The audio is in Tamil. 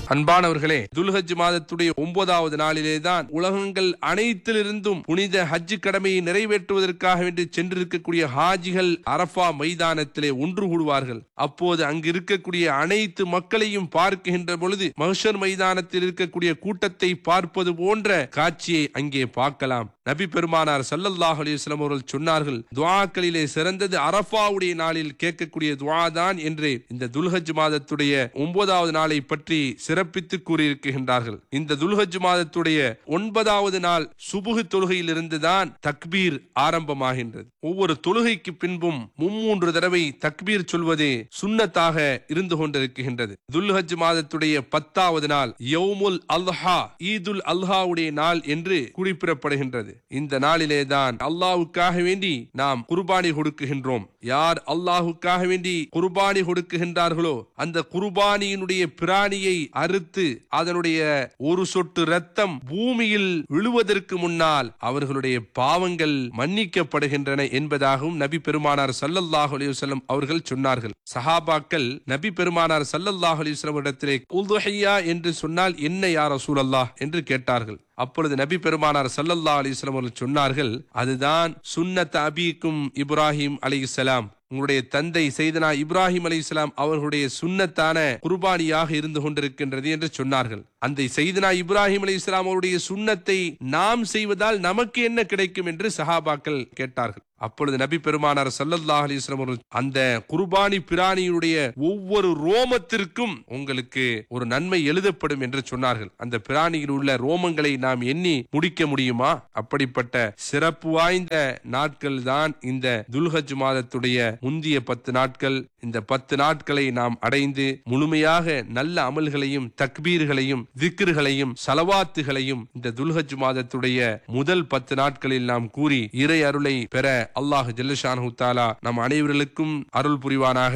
அன்பானவர்களே துல்ஹஜ் மாதத்துடைய ஒன்பதாவது நாளிலே தான் உலகங்கள் அனைத்திலிருந்தும் புனித ஹஜ் கடமையை நிறைவேற்றுவதற்காக வேண்டி சென்றிருக்கக்கூடிய ஹாஜிகள் அரஃபா மைதானத்திலே ஒன்று கூடுவார்கள் அப்போது அங்கு இருக்கக்கூடிய அனைத்து மக்களையும் பார்க்கின்ற பொழுது மஹ்ஷர் மைதானத்தில் இருக்கக்கூடிய கூட்டத்தை பார்ப்பது போன்ற காட்சியை அங்கே பார்க்கலாம் நபி பெருமானார் சல்லல்லாஹு அலைஹி வஸல்லம் அவர்கள் சொன்னார்கள் துஆக்களிலே சிறந்தது அரஃபாவுடைய நாளில் கேட்கக்கூடிய துஆ தான் என்று இந்த துல்ஹஜ் மாதத்துடைய ஒன்பதாவது நாளை பற்றி சிறப்பித்து கூறியிருக்கின்றார்கள் இந்த துல்ஹஜ் மாதத்துடைய ஒன்பதாவது நாள் சுபுகு தொழுகையில் இருந்துதான் தக்பீர் ஆரம்பமாகின்றது ஒவ்வொரு தொழுகைக்கு பின்பும் மும்மூன்று தடவை தக்பீர் சொல்வதே சுன்னத்தாக இருந்து கொண்டிருக்கின்றது துல்ஹஜ் மாதத்துடைய பத்தாவது நாள் யௌமுல் அல்ஹா ஈதுல் அல்ஹாவுடைய நாள் என்று குறிப்பிடப்படுகின்றது இந்த நாளிலே தான் அல்லாஹ்வுக்காக வேண்டி நாம் குர்பானி கொடுக்குகின்றோம் யார் அல்லாஹுக்காக வேண்டி குர்பானி கொடுக்குகின்றார்களோ அந்த குர்பானியினுடைய பிராணியை அறுத்து அதனுடைய ஒரு சொட்டு ரத்தம் பூமியில் விழுவதற்கு முன்னால் அவர்களுடைய பாவங்கள் மன்னிக்கப்படுகின்றன என்பதாகவும் நபி பெருமானார் சல்லல்லாஹு அலைஹி வஸல்லம் அவர்கள் சொன்னார்கள் சஹாபாக்கள் நபி பெருமானார் சல்லல்லாஹு அலைஹி வஸல்லம் இடத்திலே உல்துஹையா என்று சொன்னால் என்ன யார் ரசூலல்லாஹ் என்று கேட்டார்கள் அப்பொழுது நபி பெருமானார் சல்லல்லா அலிஸ்லாம் அவர்கள் சொன்னார்கள் அதுதான் சுன்னத் அபீக்கும் இப்ராஹிம் அலைஹிஸ்ஸலாம் உங்களுடைய தந்தை செய்தனா இப்ராஹிம் அலி இஸ்லாம் அவர்களுடைய சுன்னத்தான குர்பானியாக இருந்து கொண்டிருக்கின்றது என்று சொன்னார்கள் அந்த செய்தனா இப்ராஹிம் அலி இஸ்லாம் அவருடைய சுன்னத்தை நாம் செய்வதால் நமக்கு என்ன கிடைக்கும் என்று சஹாபாக்கள் கேட்டார்கள் அப்பொழுது நபி பெருமானார் சல்லல்லாஹ் அலிஸ்லாம் அவர்கள் அந்த குர்பானி பிராணியுடைய ஒவ்வொரு ரோமத்திற்கும் உங்களுக்கு ஒரு நன்மை எழுதப்படும் என்று சொன்னார்கள் அந்த பிராணியில் உள்ள ரோமங்களை நாம் எண்ணி முடிக்க முடியுமா அப்படிப்பட்ட சிறப்பு வாய்ந்த நாட்கள் தான் இந்த துல்ஹஜ் மாதத்துடைய முந்திய பத்து நாட்கள் இந்த பத்து நாட்களை நாம் அடைந்து முழுமையாக நல்ல அமல்களையும் தக்பீர்களையும் திக்ருகளையும் சலவாத்துகளையும் இந்த துல்ஹஜ் மாதத்துடைய முதல் பத்து நாட்களில் நாம் கூறி இறை அருளை பெற அல்லாஹ் ஜல்லஷானு தாலா நம் அனைவர்களுக்கும் அருள் புரிவானாக